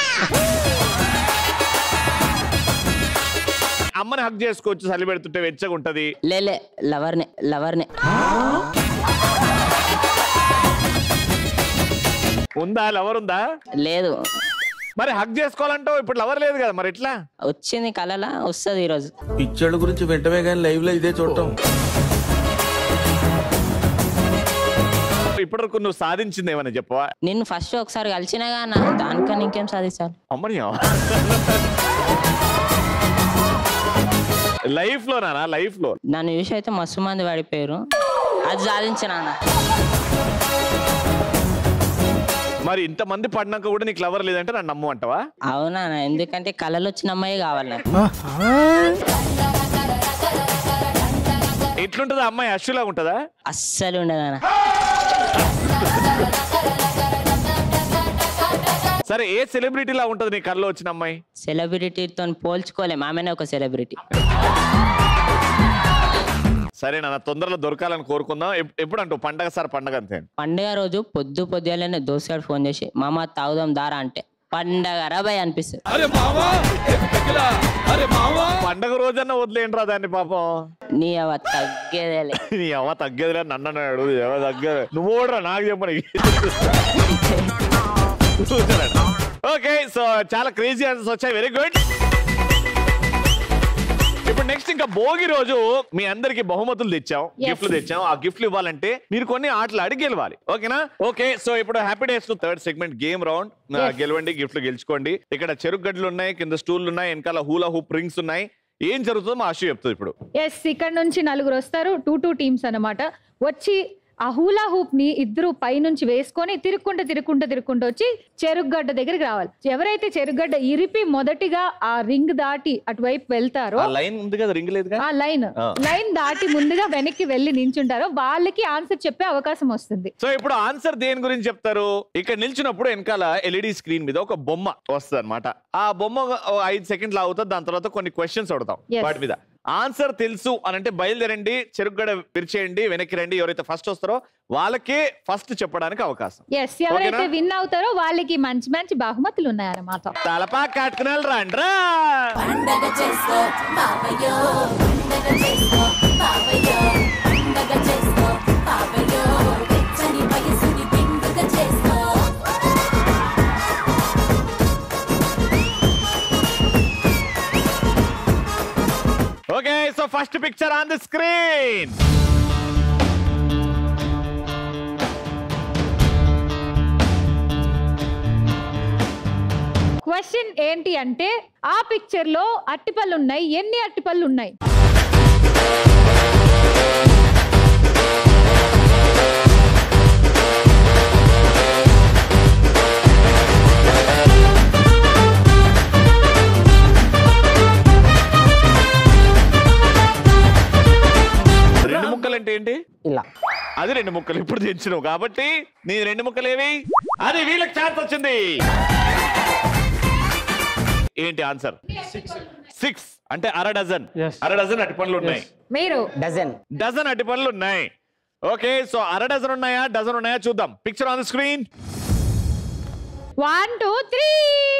అమ్మని హక్ చేసుకోవచ్చు చలి పెడుతుంటే వెచ్చగా ఉంటది లేలే లవర్నే లవర్నే ఉందా లవర్ ఉందా లేదు మరి హక్ చేసుకోవాలంటో ఇప్పుడు లవర్ లేదు కదా మరి ఎట్లా వచ్చింది కలలా వస్తుంది ఈరోజు పిచ్చోళ్ళ గురించి వెంటనే కానీ లైవ్ లో ఇదే చూడటం ఇప్పటివరకు నువ్వు సాధించింది ఏమని చెప్పవా నిన్ను ఫస్ట్ ఒకసారి కలిసినాగా అన్న దానికన్నా ఇంకేం సాధించాలి అమ్మని లైఫ్ లో నానా లైఫ్ లో నన్ను చూసి అయితే మస్తు మంది పడిపోయారు అది సాధించిన అన్న మరి ఇంతమంది పడినాక కూడా నీకు లవర్ లేదంటే నన్ను నమ్ము అంటావా అవునా ఎందుకంటే కళలు వచ్చిన అమ్మాయి కావాలి నాకు ఎట్లుంటది అమ్మాయి అశ్వులా ఉంటదా అస్సలు ఉండదన్న సరే ఏ సెలబ్రిటీలా ఉంటది నీ కళ్ళలో వచ్చిన అమ్మాయి సెలబ్రిటీతో పోల్చుకోలేం ఆమెనే ఒక సెలబ్రిటీ సరే నాన్న తొందరలో దొరకాలని కోరుకుందాం ఎప్- ఎప్పుడు అంటావు పండగ సార్ పండగ అంతే పండుగ రోజు పొద్దు పొద్దుగాలనే దోస్తుగాడు ఫోన్ చేసి మామ తాగుదాం దారా అంటే పండగ రాబాయ్ అనిపిస్తుంది పండగ రోజన్నా వదిలేంట్రా దాన్ని పాపం నీ అవ తగ్గేదేలే నీ అవ్వ తగ్గేదిరా నన్ను అన్నాడు ఎవ తగ్గేది నువ్వు కూడా నాకు చెప్పని ఓకే సో చాలా క్రేజీ ఆన్సర్స్ వచ్చాయి వెరీ గుడ్ ఇప్పుడు నెక్స్ట్ ఇంకా భోగి రోజు మీ అందరికి బహుమతులు తెచ్చాం Yes. గిఫ్ట్లు తెచ్చాం ఆ గిఫ్ట్లు ఇవ్వాలంటే మీరు కొన్ని ఆటలు అడిగి గెలవాలి ఓకేనా ఓకే సో ఇప్పుడు happy days third segment game round Yes. గెలవండి గిఫ్ట్లు గెలుచుకోండి ఇక్కడ చెరుకు గడ్డలు ఉన్నాయి కింద స్టూల్ ఉన్నాయి వెనకాల హూలా హూప్ రింగ్స్ ఉన్నాయి ఏం జరుగుతుందో మా ఆశు చెప్తుంది ఇప్పుడు ఎస్ ఇక్కడ నుంచి నలుగురు వస్తారు టూ టూ టీమ్స్ అన్నమాట వచ్చి ఆ హూలా హూప్ ని ఇద్దరు పైనుంచి వేసుకొని తిరుక్కుంటూ తిరుక్కుంటూ తిరుక్కుంటూ వచ్చి చెరుగ్గడ్డ దగ్గరికి రావాలి ఎవరైతే చెరుగ్గడ్డ ఇరిపి మొదటిగా ఆ రింగ్ దాటి అటువైపు వెళ్తారో ఆ లైన్ ఉంది కదా రింగ్ లేదుగా ఆ లైన్ ఆ. లైన్ దాటి ముందుగా వెనక్కి వెళ్ళి నించుంటారో వాళ్ళకి ఆన్సర్ చెప్పే అవకాశం వస్తుంది సో ఇప్పుడు ఆన్సర్ దేని గురించి చెప్తారు ఇక్కడ నిల్చున్నప్పుడు వెనకాల ఎల్ఈడి స్క్రీన్ మీద ఒక బొమ్మ వస్తుంది అనమాట ఆ బొమ్మ ఓ ఐదు సెకండ్లు అవుతుంది దాని తర్వాత కొన్ని క్వశ్చన్స్ అడుగుతాం Yes. వాటి మీద ఆన్సర్ తెలుసు అని అంటే బయలుదేరండి చెరుకుగడ విరిచేయండి వెనక్కి రండి ఎవరైతే ఫస్ట్ వస్తారో వాళ్ళకే ఫస్ట్ చెప్పడానికి అవకాశం ఎస్ ఎవరైతే ఓకేనా? విన్ అవుతారో వాళ్ళకి మంచి మంచి బహుమతులు ఉన్నాయన్నమాట తలపా కట్టుకుని రండ్రా పండగ చేసుకో బాబయ్యో పండగ చేసుకో బాబయ్యో పండగ చేసుకో బాబయ్యో వెచ్చని వయసుని పండుగ చేసుకో okay so first picture on the screen question ఏంటి అంటే ఆ పిక్చర్ లో అట్టిపళ్ళు ఉన్నాయి ఎన్ని అట్టిపళ్ళు ఉన్నాయి రెండు ముక్కలు అంటే ఏంటి ఇలా అది రెండు ముక్కలు ఇప్పుడు తెచ్చినావు కాబట్టి నీ రెండు ముక్కలు ఏవి అది వీళ్ళకి ఛాన్స్ వచ్చింది ఏంటి ఆన్సర్ సిక్స్ అంటే అర డజన్ అర డజన్ అట్టి పనులు ఉన్నాయి మీరు డజన్ డజన్ అట్టి పనులు ఉన్నాయి ఓకే సో అర డజన్ ఉన్నాయా డజన్ ఉన్నాయా చూద్దాం picture on the screen one two three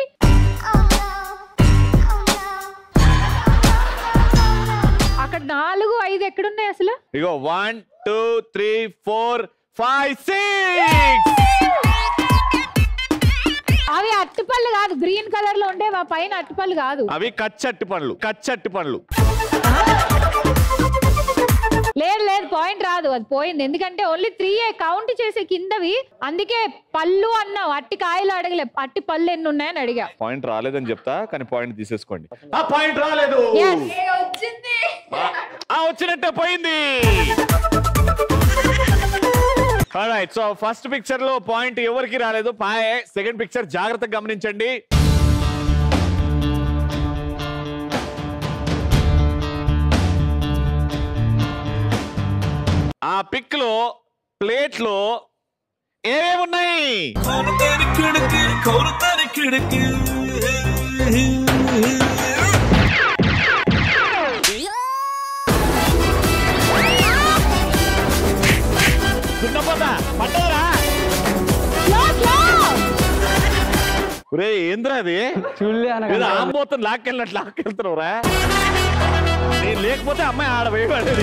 అక్కడ నాలుగు ఐదు ఎక్కడున్నాయి అసలు ఇగో one two three four five six అవి అట్టిపళ్ళు కాదు గ్రీన్ కలర్ లో ఉండే ఆ పైన అట్టిపళ్ళు కాదు అవి కచ్చట్టి పండ్లు కచ్చట్టి పండ్లు లేదు లేదు పాయింట్ రాదు అది పోయింది ఎందుకంటే ఓన్లీ త్రీ కౌంట్ చేసే కిందవి అందుకే పళ్ళు అన్నావు అట్టి కాయలు అడగలే అట్టి పళ్ళు ఎన్ని ఉన్నాయని అడిగా పాయింట్ రాలేదని చెప్తా కానీ పాయింట్ తీసేసుకోండి ఆ పాయింట్ రాలేదు Yes. ఆ వచ్చినట్టే పోయింది రైట్ సో ఫస్ట్ పిక్చర్ లో పాయింట్ ఎవరికి రాలేదు పాయ్ సెకండ్ పిక్చర్ జాగ్రత్తగా గమనించండి ఆ పిక్ లో ప్లేట్ లో ఏమేమి ఉన్నాయి దున్నపోతా పట్టదురా రే ఏంద్రా అది ఏదో ఆంబోతం లాక్కెళ్ళినట్టు లాక్కెళ్తున్నావురా నేను లేకపోతే అమ్మాయి ఆడ వేయబడేది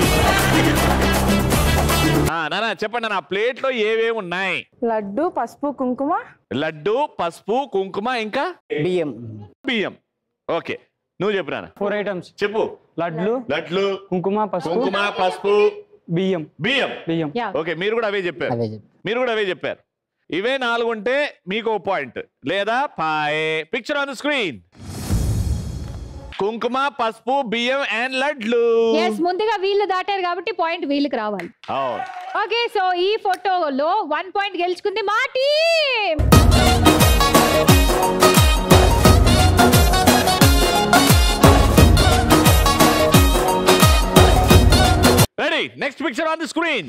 నానా చెప్పండి నా ప్లేట్ లో ఏవేమి ఉన్నాయి లడ్డు పసుపు కుంకుమ లడ్డు పసుపు కుంకుమ ఇంకా బియ్యం బియ్యం ఓకే నువ్వు చెప్పు నాన్న ఫోర్ ఐటమ్స్ చెప్పు లడ్లు లడ్లు కుంకుమ పసుపు కుంకుమ పసుపు బియ్యం బియ్యం బియ్యం ఓకే మీరు కూడా అవే చెప్పారు మీరు కూడా అవే చెప్పారు ఇవే నాలుగు ఉంటే మీకు పాయింట్ లేదా పాయే పిక్చర్ ఆన్ ద స్క్రీన్ కుంకుమ పసుపు బియ్యం అండ్ లడ్లు ఎస్ ముందుగా వీళ్ళు దాటారు కాబట్టి పాయింట్ వీళ్ళకి రావాలి అవును ఓకే సో ఈ ఫోటోలో వన్ పాయింట్ గెలుచుకుంది మా team ready next picture on the screen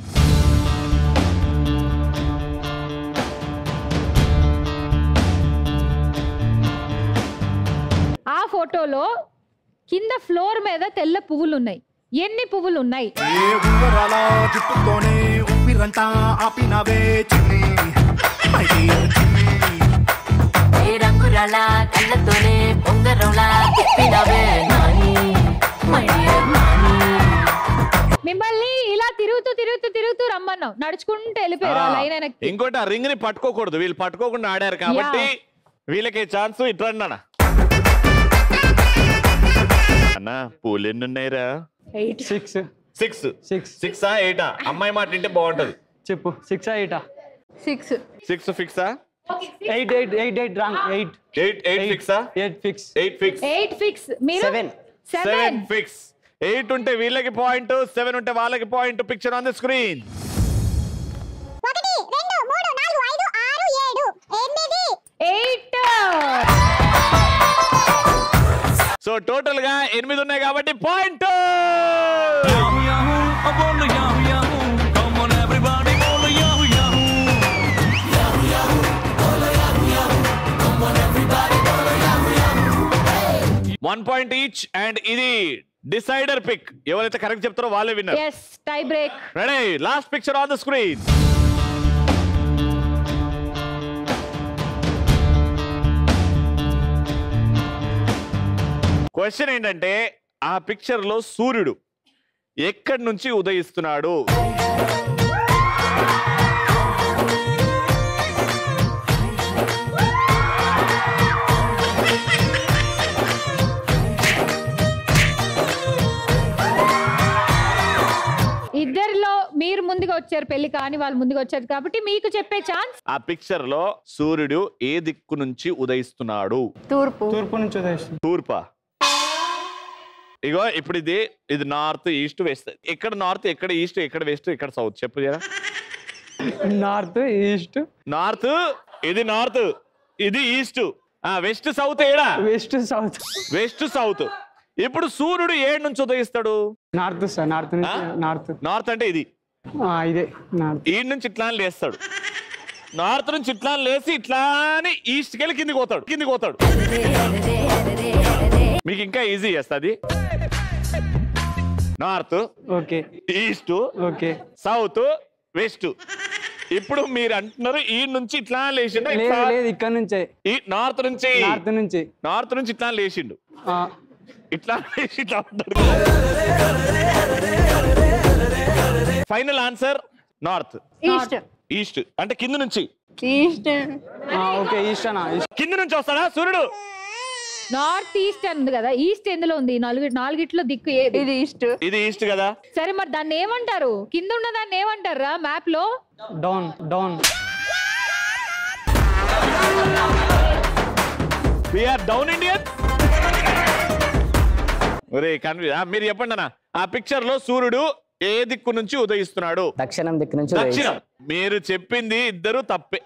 ఆ ఫోటోలో కింద ఫ్లోర్ మీద తెల్ల పువ్వులు ఉన్నాయి ఎన్ని పువ్వులు ఉన్నాయి ఏ ఉంగరాల జుట్టుతోనే ఊపిరంతా ఆపినవే చిన్ని మై డియర్ చిన్ని ఏ రంగురాల కళ్ళతోనే ఉంగరంలా తిప్పినవే నాని మై డియర్ నాని మిమ్మల్ని ఇలా తిరుగుతూ తిరుగుతూ తిరుగుతూ రమ్మన్నాం నడుచుకుంటూ వెళ్ళిపోయారు ఆ లైన్ వెనక్కి ఇంకోటి ఆ రింగ్ ని పట్టుకోకూడదు వీళ్ళు పట్టుకోకుండా ఆడారు కాబట్టి వీళ్ళకి ఛాన్స్ ఇట్రండి అన్న అన్న పూలు ఎన్ని ఉన్నాయిరా eight six six six six ఎయిటా అమ్మాయి మాట వింటే బాగుంటది చెప్పు సిక్స్ ఎయిటా సిక్స్ సిక్స్ ఫిక్సా eight eight eight eight wrong eight eight eight ఫిక్సా eight fix eight fix eight fix మీరు సెవెన్ సెవెన్ ఫిక్స్ ఎయిట్ ఉంటే వీళ్ళకి పాయింట్ సెవెన్ ఉంటే వాళ్ళకి point picture on the screen eight so total గా ఎనిమిది ఉన్నాయి కాబట్టి point one point each and ఇది డిసైడర్ పిక్ ఎవరైతే కరెక్ట్ చెప్తారో వాళ్ళే విన్నారు yes tie break ready last picture on the screen question ఏంటంటే ఆ పిక్చర్ లో సూర్యుడు ఎక్కడి నుంచి ఉదయిస్తున్నాడు ఇద్దరిలో మీరు ముందుగా వచ్చారు పెళ్లి కాని వాళ్ళు ముందుగా వచ్చారు కాబట్టి మీకు చెప్పే ఛాన్స్ ఆ పిక్చర్ లో సూర్యుడు ఏ దిక్కు నుంచి ఉదయిస్తున్నాడు తూర్పు తూర్పు నుంచి ఉదయిస్తుంది తూర్పా ఇగో ఇప్పుడు ఇది ఇది నార్త్ ఈస్ట్ వెస్ట్ ఎక్కడ నార్త్ ఎక్కడ ఈస్ట్ ఎక్కడ వెస్ట్ ఎక్కడ సౌత్ చెప్పు జరా నార్త్ ఈస్ట్ నార్త్ ఇది నార్త్ ఇది ఈస్ట్ ఆ వెస్ట్ సౌత్ ఏడా వెస్ట్ సౌత్ వెస్ట్ సౌత్ ఇప్పుడు సూర్యుడు ఏడు నుంచి ఉదయిస్తాడు నార్త్ సార్ నార్త్ నుంచి నార్త్ నార్త్ అంటే ఇది ఇదే నార్త్ ఈడ్ నుంచి ఇట్లా అని లేస్తాడు నార్త్ నుంచి ఇట్లా అని లేసి ఇట్లా అని ఈస్ట్కి వెళ్ళి కిందికి పోతాడు కిందికి పోతాడు మీకు ఇంకా ఈజీ చేస్తుంది north okay east okay south west ఇప్పుడు మీరు అంటున్నారు ఈ నుంచి ఇట్లా లేచిండు లేదు ఇట్లా- లేదు ఇక్కడ నుంచే ఈ నార్త్ నుంచి నార్త్ నుంచి నార్త్ నుంచి ఇట్లా లేచిండు ఆ, ఇట్లా లేచి ఇట్లా ఉంటాడు final answer north east east అంటే కింద నుంచి ఈస్ట్ ఆ, ఓకే ఈస్ట్ అన్న ఈస్ట్ కింద నుంచి వస్తాడా సూర్యుడు నార్త్ ఈస్ట్ అని ఉంది కదా ఈస్ట్ ఎందులో ఉంది నాలుగు నాలుగిట్లో దిక్కు ఏది ఇది ఈస్ట్ ఇది ఈస్ట్ కదా సరే మరి దాన్ని ఏమంటారు కింద ఉన్న దాన్ని ఏమంటారా మ్యాప్ లో down down we are down Indian ఒరే కన్ఫ్యూజ్ మీరు చెప్పండి అన్న ఆ పిక్చర్ లో సూర్యుడు ఏ దిక్కు నుంచి ఉదయిస్తున్నాడు దక్షిణం దిక్కు నుంచి దక్షిణం మీరు చెప్పింది ఇద్దరు తప్పే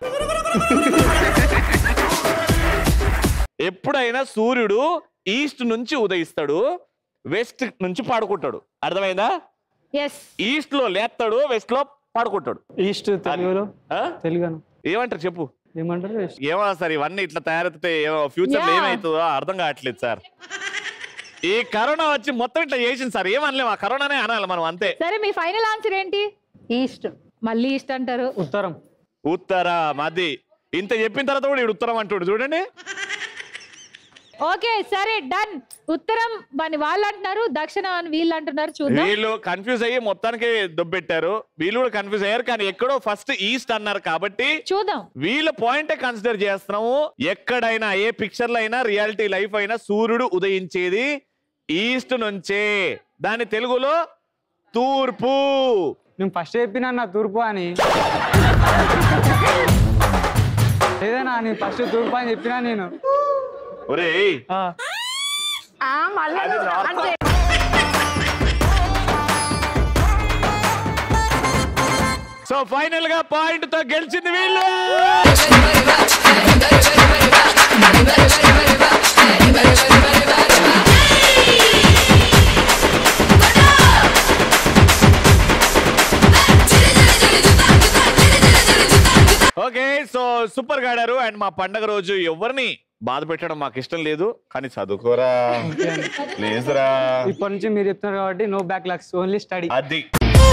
ఎప్పుడైనా సూర్యుడు ఈస్ట్ నుంచి ఉదయిస్తాడు వెస్ట్ నుంచి పడుకుంటాడు అర్థమైందా ఎస్ ఈస్ట్ లో లేస్తాడు వెస్ట్ లో పడుకుంటాడు ఈస్ట్ తెలుగులో తెలుగు అన్న. ఏమంటారు చెప్పు ఏమంటారు ఏమో సార్ ఇవన్నీ ఇట్లా తయారైతే ఫ్యూచర్ లో Yeah. ఏమవుతుందో అర్థం కావట్లేదు సార్ ఈ కరోనా వచ్చి మొత్తం ఇట్లా చేసింది సార్ ఏమనలేము ఆ కరోనానే అనాలి మనం అంతే సరే మీ ఫైనల్ ఆన్సర్ ఏంటి ఈస్ట్ మళ్ళీ ఈస్ట్ అంటారు ఉత్తరం ఉత్తర మది ఇంత చెప్పిన తర్వాత కూడా ఈడు ఉత్తరం అంటాడు చూడండి ఓకే సరే డన్ ఉత్తరం అని వాళ్ళు అంటున్నారు దక్షిణం అని వీళ్ళు అంటున్నారు చూద్దాం వీళ్ళు కన్ఫ్యూజ్ అయ్యి మొత్తానికి దొబ్బెట్టారు వీళ్ళు కూడా కన్ఫ్యూజ్ అయ్యారు కానీ ఎక్కడో ఫస్ట్ ఈస్ట్ అన్నారు కాబట్టి చూద్దాం వీళ్ళ పాయింటే కన్సిడర్ చేస్తున్నాము ఎక్కడైనా ఏ పిక్చర్ లో అయినా రియాలిటీ లైఫ్ అయినా సూర్యుడు ఉదయించేది ఈస్ట్ నుంచే దాని తెలుగులో తూర్పు నేను ఫస్ట్ చెప్పినా నా తూర్పు అని లేదన్నా నేను ఫస్ట్ తూర్పు అని చెప్పినా నేను ఒరేయ్ ఆ. అది north. సో ఫైనల్ గా పాయింట్ తో గెలిచింది వీళ్ళు ఓకే సో సూపర్ గా ఆడారు అండ్ మా పండగ రోజు ఎవరిని బాధ పెట్టడం మాకు ఇష్టం లేదు కానీ చదువుకోరా లేదురా ఇప్పటి నుంచి మీరు చెప్తున్నారు కాబట్టి no backlogs only study అది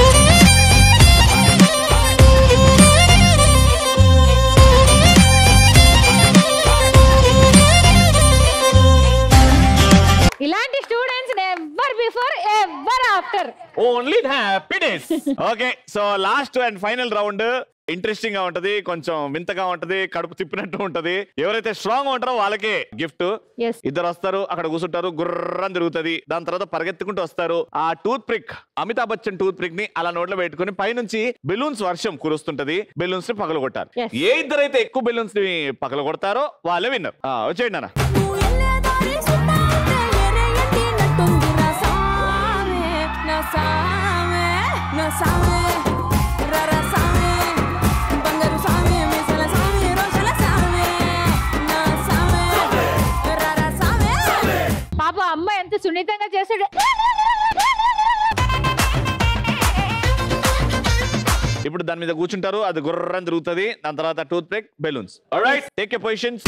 ఇలాంటి students ever before ever after only happiness okay so last and final round interesting గా ఉంటది కొంచెం వింతగా ఉంటది కడుపు తిప్పినట్టు ఉంటది ఎవరైతే స్ట్రాంగ్ ఉంటారో వాళ్ళకే గిఫ్ట్ ఇద్దరు వస్తారు అక్కడ కూర్చుంటారు గుర్రం తిరుగుతది దాని తర్వాత పరిగెత్తుకుంటూ వస్తారు ఆ toothpick Amitabh Bachchan toothpick ని అలా నోట్లో పెట్టుకుని పైనుంచి బెలూన్స్ వర్షం కురుస్తుంటది బెలూన్స్ ని పగల కొట్టారు Yes. ఏ ఇద్దరైతే ఎక్కువ బెలూన్స్ ని పగల కొడతారో వాళ్ళే విన్నర్ వచ్చేయండి అన్న నా సామే నా సామే రర సామే బంగారు సామే మిసల సామే రోజుల సామే నా సామే రర సామే పాప అమ్మ ఎంత సున్నితంగా చేసాడు ఇప్పుడు దాని మీద కూర్చుంటారు అది గుర్రం తిరుగుతుంది దాని తర్వాత tooth break balloons right take a positions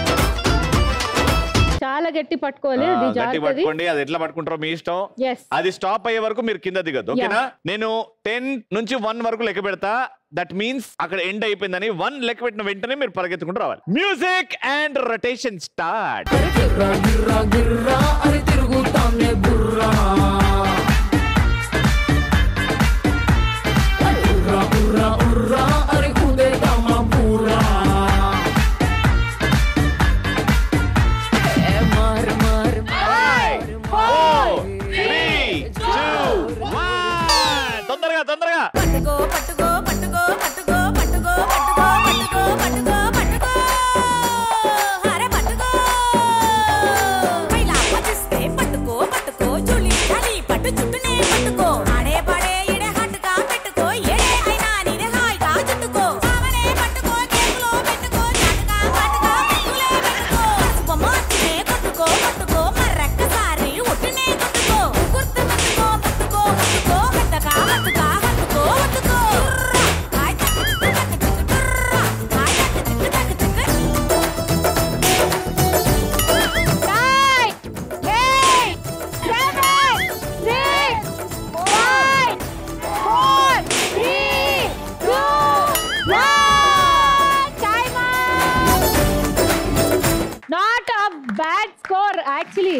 చాలా గట్టి పట్టుకోవాలి ఇది గట్టి జాగ్రత్తది పట్టుకోండి అది ఎట్లా పట్టుకుంటారో మీ ఇష్టం ఎస్ అది స్టాప్ అయ్యే వరకు మీరు కింద దిగద్దు ఓకేనా నేను టెన్ నుంచి వన్ వరకు లెక్క పెడతా దట్ మీన్స్ అక్కడ ఎండ్ అయిపోయిందని వన్ లెక్క పెట్టిన వెంటనే మీరు పరిగెత్తుకుంటూ రావాలి మ్యూజిక్ అండ్ రొటేషన్ స్టార్ట్ అని తిరుగుతానే బుర్రా ఉర్రా ఉర్రా ఉర్రా అని కుదేద్దామా బుర్రా ఏ మార్ మార్ తొందరగా తొందరగా పట్టుకో పట్టుకో పట్టుకో పట్టుకో పట్టుకో పట్టుకో పట్టుకో పట్టుకో పట్టుకో అరే పట్టుకో పైలా పచ్చిస్తే పట్టుకో పట్టుకో జులి చలి పట్టు చుట్టూనే పట్టుకో ఆడే పడే ఇడే హట్టుగా పెట్టుకో ఏడే అయినా నీదే హాయిగా చుట్టుకో సావనే పట్టుకో కేకులో పెట్టుకో చాటుగా పాటుగా పెట్టులే పెట్టుకో బొమ్మనే కొట్టుకో కొట్టుకో మర్రక్కసారి ఒట్టునే కొట్టుకో గుర్తు పట్టుకో పట్టుకో పట్టుకో హట్టగా హట్టుగా హట్టుకో హట్టుకో హాయ్ టక్ టక్ టక్ టక్ టుర్రా హాయ్ టక్ టక్ టక్ టక్ not a bad score actually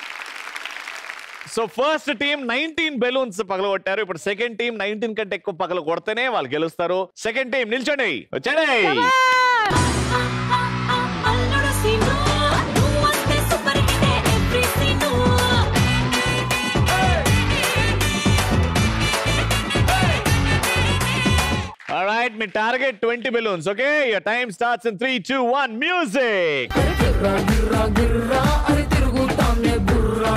so first team nineteen balloons పగలగొట్టారు ఇప్పుడు సెకండ్ టీం నైన్టీన్ కంటే ఎక్కువ పగల కొడితేనే వాళ్ళు గెలుస్తారు సెకండ్ టీం నిల్చోండి వచ్చాడే అల్లుడు సీను నువ్వు వస్తే super hit every scene right మీ target twenty balloons okay your time starts in three two one music గిర్రా గిర్రా గిర్రా అని తిరుగుతానే బుర్రా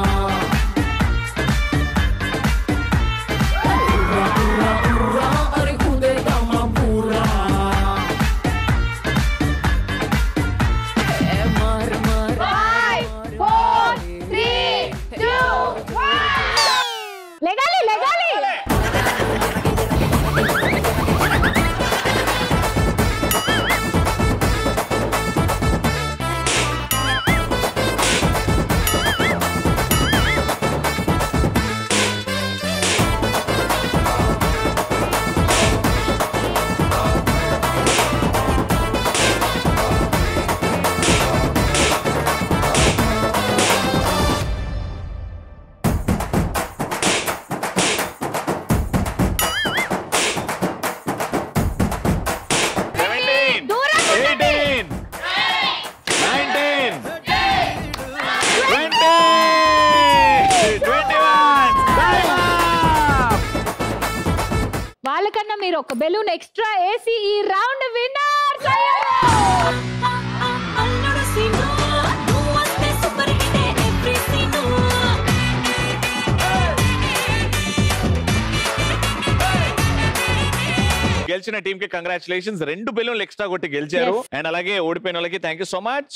ఉర్రా ఉర్రా ఉర్రా అని కుదేద్దామా బుర్రా ఏ మార్ మార్ లెగాలి లెగాలి eighteen nineteen twenty twenty one వాళ్ళకన్నా మీరు ఒక బెలూన్ ఎక్స్ట్రా వేసి ఈ రౌండ్ విన్నర్ అల్లుడు సీను నువ్వు వస్తే సూపర్ హిట్ ఎవ్రీ సీను గెలిచిన టీం కి కంగ్రాచులేషన్స్ రెండు బెలూన్లు ఎక్స్ట్రా కొట్టి గెలిచారు Yes. అండ్ అలాగే ఓడిపోయిన వాళ్ళకి thank you so much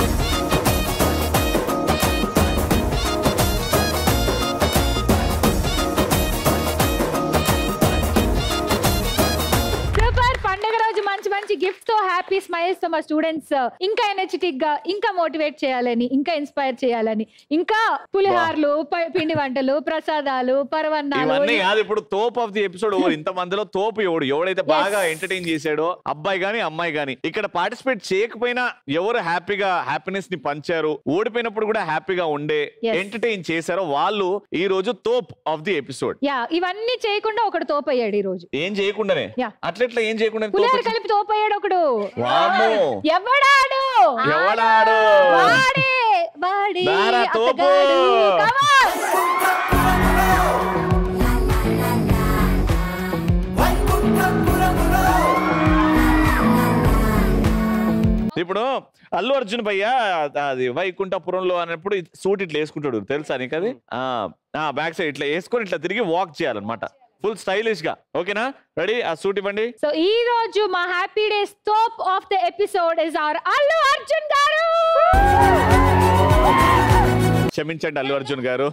super పండగ రోజు మంచి మంచి గిఫ్ట్స్ తో హ్యాపీ స్మైల్స్ తో మా స్టూడెంట్స్ ఇంకా ఎనర్జెటిక్ గా ఇంకా మోటివేట్ చేయాలని ఇంకా ఇన్స్పైర్ చేయాలని ఇంకా పులిహార్లు ప- పిండి వంటలు ప్రసాదాలు పరవన్నాలు ఇవన్నీ కాదు ఇప్పుడు తోప్ ఆఫ్ ది ఎపిసోడ్ ఓవర్ ఇంత మందిలో తోపు ఎవడు ఎవడైతే బాగా ఎంటర్టైన్ చేశాడో అబ్బాయి గాని అమ్మాయి గాని ఇక్కడ పార్టిసిపేట్ చేయకపోయినా ఎవరు హ్యాపీగా హ్యాపీనెస్ ని పంచారు ఓడిపోయినప్పుడు కూడా హ్యాపీగా ఉండే Yes. ఎంటర్టైన్ చేశారో వాళ్ళు ఈ రోజు తోప్ ఆఫ్ ది ఎపిసోడ్ యా ఇవన్నీ చేయకుండా ఒకడు తోపయ్యాడు ఈ రోజు ఏం చేయకుండానే Yeah. అట్లెట్లా ఏం చేయకుండా పులిహార కలిపి తోపయ్యాడు ఒకడు వామ్మో. ఎవడాడు ఎవడాడు? వాడే వాడే దారా తోపు. అతగాడు. Come on. ఇప్పుడు అల్లు అర్జున్ భయ్య అది వైకుంఠపురంలో అన్నప్పుడు సూట్ ఇట్లా వేసుకుంటాడు తెలుసా నీకు అది బ్యాక్ సైడ్ ఇట్లా వేసుకొని ఇట్లా తిరిగి వాక్ చేయాలన్నమాట ఫుల్ స్టైలిష్ గా ఓకేనా రెడీ ఆ సూట్ ఇవ్వండి సో ఈ రోజు మా happy days top of the episode is our Allu Arjun గారు క్షమించండి అల్లు అర్జున్ గారు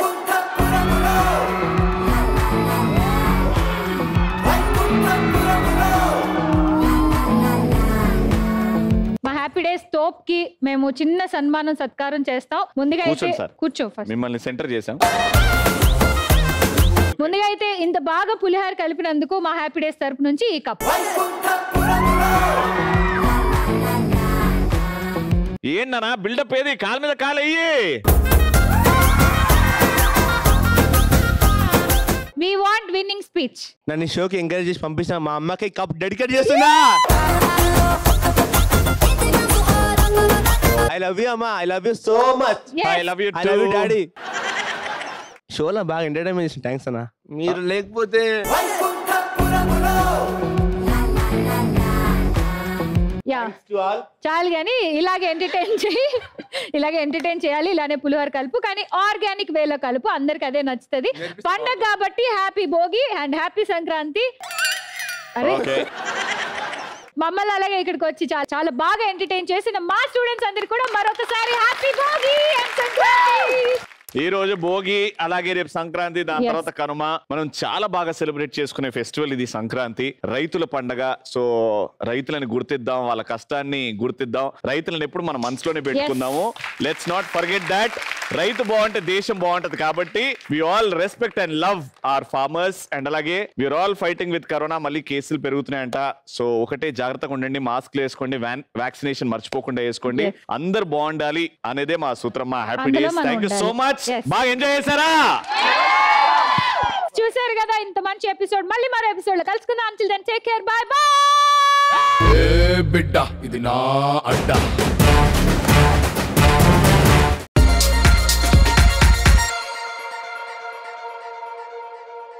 మా హ్యాపీ డేస్ టాప్ కి మేము చిన్న సన్మానం సత్కారం చేస్తాం ముందుగా అయితే కూర్చోండి సార్. కూర్చో ఫస్ట్ మిమ్మల్ని సెంటర్ చేశాం ముందుగా అయితే ఇంత బాగా పులిహార కలిపినందుకు మా హ్యాపీ డేస్ తరపు నుంచి ఈ కప్ ఏంటన్నా బిల్డప్ ఏది కాలు మీద కాలు అయ్యి వి వాంట్ విన్నింగ్ స్పీచ్ నన్ను ఈ షోకి ఎంకరేజ్ చేసి పంపించిన మా అమ్మకి కప్ డెడికేట్ చేస్తున్నా ఐ లవ్ యూ అమ్మా I love you so much Yes. I love you I love you too. Daddy షోలో బాగా ఎంటర్టైన్మెంట్ చేసిన థ్యాంక్స్ అన్న మీరు లేకపోతే యా చాలు కానీ ఇలాగే ఎంటర్టైన్ చేయి ఇలాగే ఎంటర్టైన్ చేయాలి ఇలానే పులిహోర కలుపు కానీ ఆర్గానిక్ వేలో కలుపు అందరికి అదే నచ్చుతుంది పండగ కాబట్టి happy Bhogi and happy Sankranti అరే ఓకే మమ్మల్ని అలాగే ఇక్కడికి వచ్చి చాలా చాలా బాగా ఎంటర్టైన్ చేసిన మా స్టూడెంట్స్ అందరికి కూడా మరొకసారి హ్యాపీ భోగి and సంక్రాంతి ఈ రోజు భోగి అలాగే రేపు సంక్రాంతి దాని Yes. తర్వాత కనుమ మనం చాలా బాగా సెలబ్రేట్ చేసుకునే ఫెస్టివల్ ఇది సంక్రాంతి రైతుల పండగ సో రైతులని గుర్తిద్దాం వాళ్ళ కష్టాన్ని గుర్తిద్దాం రైతులను ఎప్పుడు మన మనసులోనే పెట్టుకుందాము లెట్స్ నాట్ ఫర్గెట్ దాట్ రైతు బాగుంటే దేశం బాగుంటది కాబట్టి we all respect and love our farmers and అలాగే we are all fighting with corona మళ్ళీ కేసులు పెరుగుతున్నాయంట సో ఒకటే జాగ్రత్తగా ఉండండి మాస్క్ వేసుకోండి వ్యాక్సినేషన్ మర్చిపోకుండా వేసుకోండి Yes. అందరు బాగుండాలి అనేదే మా సూత్రం మా హ్యాపీ అందులో డేస్ మనం థ్యాంక్ యూ సో ఉండాలి. Much Yes. బాగా ఎంజాయ్ చేశారా చూసారు కదా ఇంత మంచి ఎపిసోడ్ మళ్ళీ మరో ఎపిసోడ్ లో కలుసుకుందాం until then take care bye bye ఏ బిడ్డ ఇది నా అడ్డ